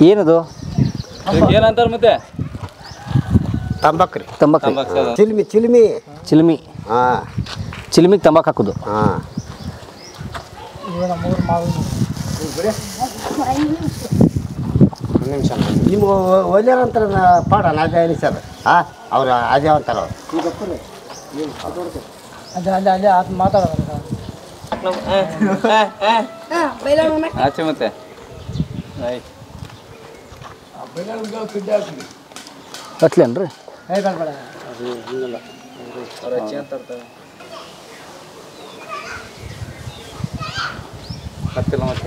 ಏನದು ಇದಕ್ಕೆ ಏನಂತಾರ ಮತ್ತೆ ತಂಬಾಕು ರೀ ತಂಬಾಕು ರೀ. ತಂಬಾಕು ಅದ. ಚಿಲ್ಮಿ ಚಿಲ್ಮಿ ಚಿಲ್ಮಿ ಹಾಂ ಚಿಲ್ಮಿಗೆ ತಂಬಾಕು ಹಾಕೋದು ಹಾಂ ನಿಮಿಷ ನಿಮ್ಮ ಒಳ್ಳೆಯ ಅಂತಾರ ಪಾಡ ನಾಜ ಹೇಳಿ ಸರ್ ಹಾಂ ಅವ್ರು ಅದೇ ಅಂತಾರ ಅವ್ರು ಆಚೆ ಮತ್ತೆ ಆಯ್ತು ಹಚ್ಲೇನ್ರಿ ಹತ್ತಿಲ್ಲ ಮತ್ತೆ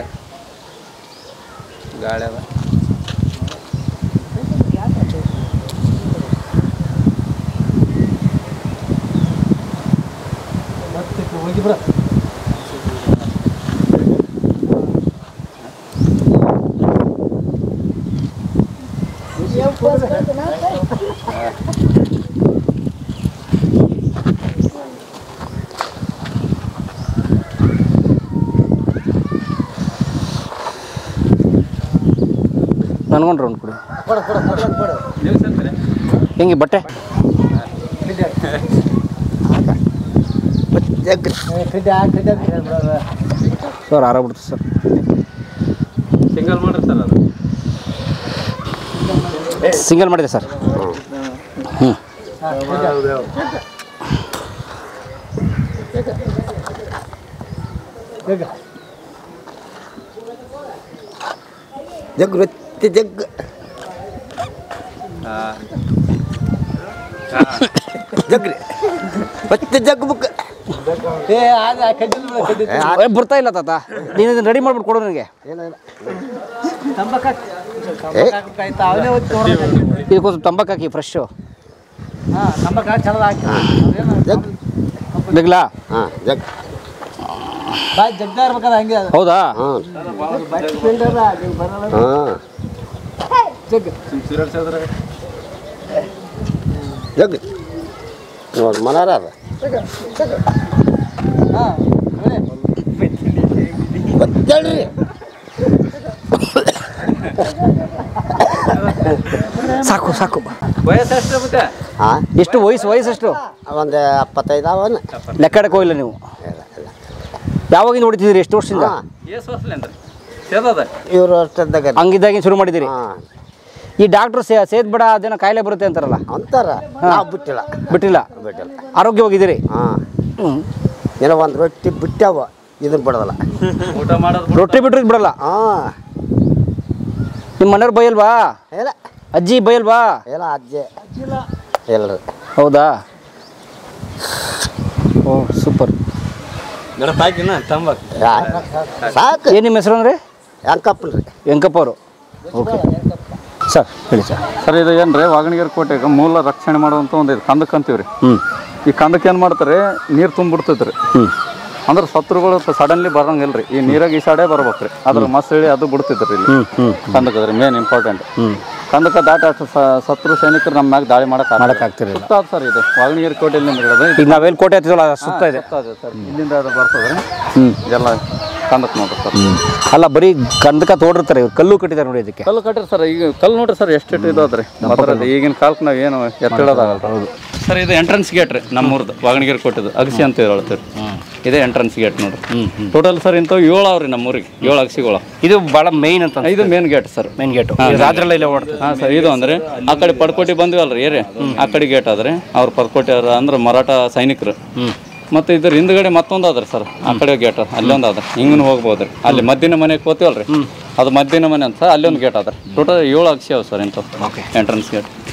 ಗಾಳಿ ಅದ ನನ್ಗೊಂಡ್ರೆ ಒಂದು ಕೊಡಿ ಕೊಡು ಕೊಡು ಕೊಡು ಕೊಡು ನೀವು ಸತ್ರಿ ಹೆಂಗೆ ಬಟ್ಟೆ ಜಗ್ರಿ ಸರ್ ಆರಾಗ್ಬಿಡ್ತು ಸರ್ ಸಿಂಗಲ್ ಮಾಡ್ರಿ ಸರ್ ಅದು ಸಿಂಗಲ್ ಮಾಡಿದೆ ಸರ್ ಹ್ಞೂ ಜಗ್ ರೊತ್ತಿ ಜಗ್ ಹಾಂ ಜಗ್ರಿ ಮತ್ತೆ ಜಗ್ ಬುಕ್ ಏ, ಬರ್ತಾ ಇಲ್ಲ ತಾತ ನೀನು ಇದನ್ನ ರೆಡಿ ಮಾಡ್ಬಿಟ್ಟು ಕೊಡು ನನಗೆ ಏನಿಲ್ಲ ಇದಕ್ಕೊಂದು ತಂಬಾಕು ಹಾಕಿ ಫ್ರೆಶ್ಶು ಜಗ್ ಬೇಗಲಾ ಹಾಂ ಜಗ್ ಹೌದಾ ಹಾಂ ಹಾಂ ಜಗ್ ನೋಡಿ ಮನಾರ ಅದ ಗೊತ್ತೇಳ್ರಿ ಸಾಕು ಸಾಕು ವಯಸ್ಸು ಎಷ್ಟು ಮತ್ತೆ ಹಾಂ ಎಷ್ಟು ವಯಸ್ಸು ವಯಸ್ಸು ಎಷ್ಟು ಒಂದು ಎಪ್ಪತ್ತೈದು ಅವನ ಲೆಕ್ಕಾಡಕ್ಕೆ ಹೋಗಿಲ್ಲ ನೀವು ಯಾವಾಗಿಂದ ಹೊಡಿತಿದ್ದೀರಿ ಎಷ್ಟು ವರ್ಷದಿಂದ ಹಾಂ ಎಷ್ಟು ವರ್ಷಲೇನ್ರಿ ಸೇದದ ಇವರು ಅಷ್ಟದಾಗ ಹಂಗಿದ್ದಾಗಿನ ಶುರು ಮಾಡಿದ್ದೀರಿ ಹಾಂ ಈ ಡಾಕ್ಟ್ರು ಸೇ ಸೇದ್ಬೇಡ ಅದೇನೋ ಕಾಯಿಲೆ ಬರುತ್ತೆ ಅಂತಾರಲ್ಲ ಅಂತಾರ ನಾವು ಬಿಟ್ಟಿಲ್ಲ ಬಿಟ್ಟಿಲ್ಲ ಬಿಟ್ಟಿಲ್ಲ ಆರೋಗ್ಯವಾಗಿದ್ದೀರಿ ಹಾಂ ಹ್ಞೂ ಏನೋ ಒಂದು ರೊಟ್ಟಿ ಬಿಟ್ಟಾವ ಇದನ್ನ ಬಿಡೋದಲ್ಲ ಊಟ ಮಾಡೋದು ರೊಟ್ಟಿ ಬಿಟ್ಟರೆ ಬಿಡಲ್ಲ ಹಾಂ ನಿಮ್ಮ ಮನೆಯವ್ರು ಬೈಯಲ್ವಾ ಇಲ್ಲ ಅಜ್ಜಿ ಬೈಯಲ್ವಾ ಇಲ್ಲ ಅಜ್ಜೆ ಎಲ್ಲರು ಹೌದಾ ಓ ಸೂಪರ್ ಗಡಪ ಹಾಕಿನ ತಂಬಾಕು ಸಾಕು ಏನು ನಿಮ್ಮ ಹೆಸರು ಅಂದರೆ ಹೆಂಕಪ್ಪನ್ರಿ ವೆಂಕಪ್ಪ ಅವರು ಓಕೆ ಸರ್ ಹೇಳಿ ಸರ್ ಸರ್ ಇದು ಏನು ರೀ ವಾಗಣಗೆರೆ ಕೋಟೆಗೆ ಮೂಲ ರಕ್ಷಣೆ ಮಾಡುವಂಥ ಒಂದು ಇದು ಕಂದಕ್ಕೆ ಅಂತೀವಿ ರೀ ಹ್ಞೂ ಈ ಕಂದಕ್ಕೆ ಏನು ಮಾಡ್ತಾರೆ ನೀರು ತುಂಬಿಡ್ತೈತೆ ರೀ ಹ್ಞೂ ಅಂದ್ರೆ ಸತ್ರುಗಳು ಸಡನ್ಲಿ ಬರಂಗಿಲ್ಲ ರೀ ಈ ನೀರಾಗ ಈ ಸೈಡೇ ಬರ್ಬೇಕು ರೀ ಅದ್ರ ಮಸಳಿ ಅದು ಬಿಡ್ತೈತೆ ರೀ ಇಲ್ಲಿ ಹ್ಞೂ ಹ್ಞೂ ಕಂದಕ ರೀ ಮೇನ್ ಇಂಪಾರ್ಟೆಂಟ್ ಹ್ಞೂ ಕಂದಕ ದಾಟಿ ಅಷ್ಟು ಸ- ಸತ್ರು ಸೈನಿಕರು ನಮ್ಮ ಮ್ಯಾಗ ದಾಳಿ ಮಾಡಕ್ಕೆ ಮಾಡೋಕ್ಕಾಗ್ತಿರಲಿಲ್ಲ ಸುತ್ತ ಸರ್ ಇದು ವಾಗಣಗೆರೆ ಕೋಟೆಯಲ್ಲಿ ಹಿಡಿದು ಈಗ ನಾವೆಲ್ಲಿ ಕೋಟೆ ಹತ್ತಿದಲ್ಲ ಅದು ಸುತ್ತ ಇದೆ ಸರ್ ಇಲ್ಲಿಂದ ಅದು ಬರ್ತದೆ ರೀ ಹ್ಞೂ ಇದೆಲ್ಲ ಕಂದಕ್ ನೋಡ್ರಿ ಸರ್ ಅಲ್ಲ ಬರೀ ಕಂದಕ ತೋಡಿರ್ತಾರೆ ಇವ್ರು ಕಲ್ಲು ಕಟ್ಟಿದ್ದಾರೆ ನೋಡಿ ಇದಕ್ಕೆ ಕಲ್ಲು ಕಟ್ರಿ ಸರ್ ಈಗ ಕಲ್ಲು ನೋಡ್ರಿ ಸರ್ ಎಷ್ಟು ಇದಾದ್ರಿ ಅದರಲ್ಲಿ ಈಗಿನ ಕಾಲಕ್ಕೆ ನಾವು ಏನು ಎತ್ತಿಡೋದಾಗಲ್ಲ ಹೌದು ಸರ್ ಇದು ಎಂಟ್ರೆನ್ಸ್ ಗೇಟ್ ರೀ ನಮ್ಮೂರ್ದು ವಾಗಣಗೆರೆ ಕೊಟ್ಟಿದ್ದು ಅಗಸಿ ಅಂತ ಹೇಳ್ತೀವಿ ಇದೇ ಎಂಟ್ರೆನ್ಸ್ ಗೇಟ್ ನೋಡ್ರಿ ಟೋಟಲ್ ಸರ್ ಇಂಥವು ಏಳು ಅವ್ರಿ ನಮ್ಮೂರಿಗೆ ಏಳು ಅಗಸಿಗಳು ಇದು ಭಾಳ ಮೇಯ್ನ್ ಅಂತ ಇದು main gate sir main gate ರಾತ್ರಿ ಇಲ್ಲ ಓಡ್ತದೆ ಹಾಂ ಸರ್ ಇದು ಅಂದ್ರೆ ಆ ಕಡೆ ಪಡ್ಕೋಟಿ ಬಂದಿವಲ್ರಿ ಏರಿ ಆ ಕಡೆ ಗೇಟ್ ಆದ್ರೆ ಅವ್ರ ಪಡ್ಕೋಟಿ ಅವ್ರ ಅಂದ್ರೆ ಮರಾಠ ಸೈನಿಕರು ಮತ್ತೆ ಇದ್ರ ಹಿಂದ್ಗಡೆ ಮತ್ತೊಂದು ಅದ್ರಿ ಸರ್ ಆ ಕಡೆ ಗೇಟ್ ಅಲ್ಲೊಂದು ಅದ ಹಿಂಗೂ ಹೋಗ್ಬೋದ್ರಿ ಅಲ್ಲಿ ಮದ್ದಿನ ಮನೆಗೆ ಕೂತೀವಲ್ರಿ ಅದು ಮದ್ದಿನ ಮನೆ ಅಂತ ಅಲ್ಲಿ ಒಂದು ಗೇಟ್ ಅದ ಟೋಟಲ್ ಏಳು ಅಕ್ಷಿ ಅವ ಸರ್ ಇಂಥವು ಎಂಟ್ರೆನ್ಸ್ ಗೇಟ್